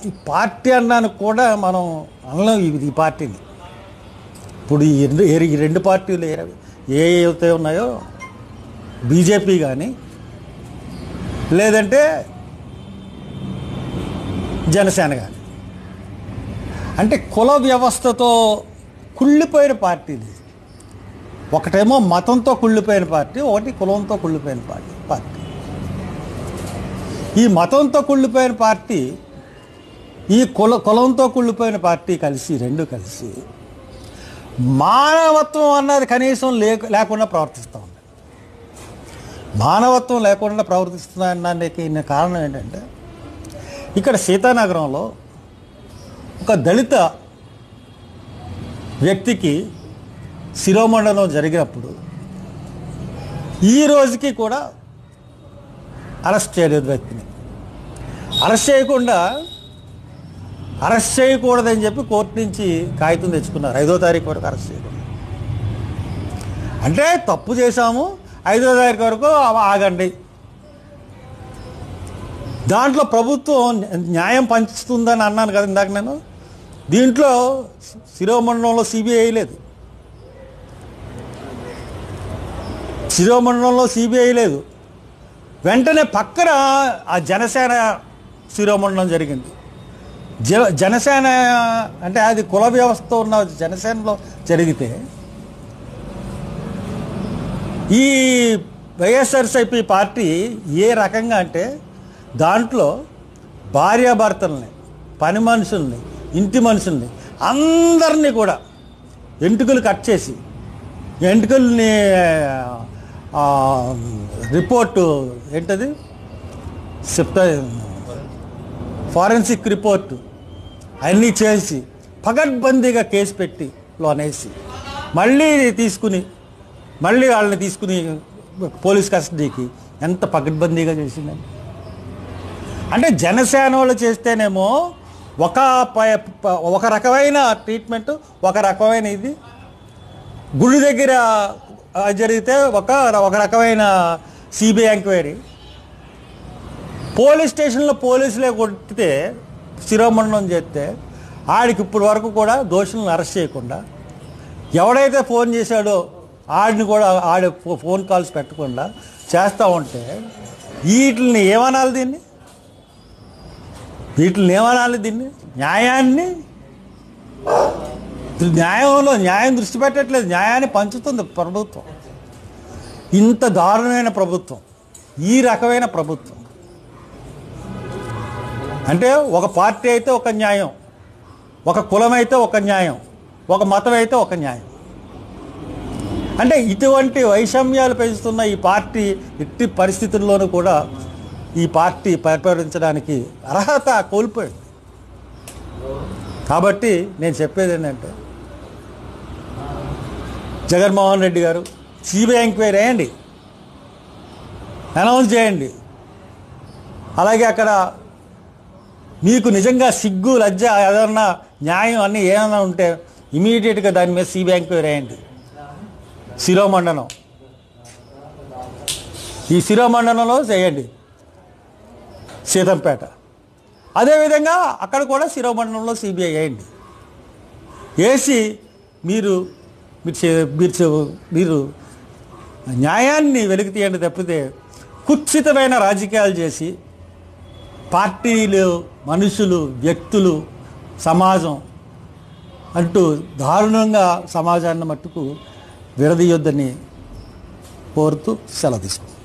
ఈ పార్టీ అన్నానికి కూడా మనం అనలేం ఇది ఈ పార్టీని ఇప్పుడు ఈ రెండు ఈ రెండు పార్టీలు ఏ ఏ అయితే ఉన్నాయో బీజేపీ కానీ లేదంటే జనసేన కానీ అంటే కుల వ్యవస్థతో కుళ్ళిపోయిన పార్టీలు ఒకటేమో మతంతో కుళ్ళిపోయిన పార్టీ ఒకటి కులంతో కుళ్ళిపోయిన పార్టీ పార్టీ ఈ మతంతో కుళ్ళిపోయిన పార్టీ ఈ కుల కులంతో కుళ్ళిపోయిన పార్టీ కలిసి రెండు కలిసి మానవత్వం అన్నది కనీసం లేక లేకుండా ప్రవర్తిస్తూ ఉంది మానవత్వం లేకుండా ప్రవర్తిస్తున్నానికి కారణం ఏంటంటే ఇక్కడ సీతానగరంలో ఒక దళిత వ్యక్తికి శిరోమండలం జరిగినప్పుడు ఈ రోజుకి కూడా అరెస్ట్ చేయలేదు వ్యక్తిని అరెస్ట్ చేయకుండా అరెస్ట్ చేయకూడదని చెప్పి కోర్టు నుంచి కాగితం తెచ్చుకున్నారు ఐదో తారీఖు వరకు అరెస్ట్ చేయకూడదు అంటే తప్పు చేశాము ఐదో తారీఖు వరకు ఆగండి దాంట్లో ప్రభుత్వం న్యాయం పంచుతుందని అన్నాను కదా ఇందాక నేను దీంట్లో శిరోమండలంలో సిబిఐ లేదు శిరోమండలంలో సిబిఐ లేదు వెంటనే పక్కన ఆ జనసేన శిరోమండలం జరిగింది జ జనసేన అంటే అది కుల వ్యవస్థ ఉన్న జనసేనలో జరిగితే ఈ వైఎస్ఆర్సీపీ పార్టీ ఏ రకంగా అంటే దాంట్లో భార్యాభర్తల్ని పని మనుషుల్ని ఇంటి మనుషుల్ని అందరినీ కూడా ఎంటుకలు కట్ చేసి ఎంటుకల్ని ఆ, రిపోర్టు ఏంటది చెప్తా ఫారెన్సిక్ రిపోర్టు అన్నీ చేసి పగడ్బందీగా కేసు పెట్టి లోనేసి మళ్ళీ తీసుకుని మళ్ళీ వాళ్ళని తీసుకుని పోలీస్ కస్టడీకి ఎంత పగడ్బందీగా చేసిందండి అంటే జనసేన వాళ్ళు చేస్తేనేమో ఒక ప- ప- ఒక రకమైన ట్రీట్మెంట్ ఒక రకమైన ఇది గుడి దగ్గర ఆ, జరిగితే ఒక ఒక రకమైన సిబిఐ ఎంక్వైరీ పోలీస్ స్టేషన్లో పోలీసులే కొట్టితే శిరోమండలం చేస్తే ఆడికి ఇప్పుడు వరకు కూడా దోషులను అరెస్ట్ చేయకుండా ఎవడైతే ఫోన్ చేశాడో ఆడిని కూడా ఆడి ఫో- ఫోన్ కాల్స్ పెట్టకుండా చేస్తూ ఉంటే వీటిని ఏమనాలి దీన్ని వీటిని ఏమనాలి దీన్ని న్యాయాన్ని న్యాయంలో న్యాయం దృష్టి పెట్టట్లేదు న్యాయాన్ని పంచుతుంది ప్రభుత్వం ఇంత దారుణమైన ప్రభుత్వం ఈ రకమైన ప్రభుత్వం అంటే ఒక పార్టీ అయితే ఒక న్యాయం ఒక కులం అయితే ఒక న్యాయం ఒక మతం అయితే ఒక న్యాయం అంటే ఇటువంటి వైషమ్యాలు పెంచుతున్న ఈ పార్టీ ఎట్టి పరిస్థితుల్లోనూ కూడా ఈ పార్టీ పరిపాలించడానికి అర్హత కోల్పోయింది కాబట్టి నేను చెప్పేది ఏంటంటే జగన్మోహన్ రెడ్డి గారు సిబిఐ ఎంక్వైరీ వేయండి అనౌన్స్ చేయండి అలాగే అక్కడ మీకు నిజంగా సిగ్గు లజ్జ ఏదన్నా న్యాయం అన్నీ ఏమైనా ఉంటే ఇమీడియట్గా దాని మీద సిబిఐ ఎంక్వైరీ వేయండి శిరోమండనం ఈ శిరోమండనంలో చేయండి సీతంపేట అదేవిధంగా అక్కడ కూడా శిరోమండలంలో సిబిఐ వేయండి వేసి మీరు మీరు చే- మీరు చే- మీరు న్యాయాన్ని వెలికి తీయండి తప్పితే కుత్సితమైన రాజకీయాలు చేసి పార్టీలు మనుషులు వ్యక్తులు సమాజం అంటూ దారుణంగా సమాజాన్ని మట్టుకు విడదీయొద్దని కోరుతూ సెలవు తీసుకుంటాం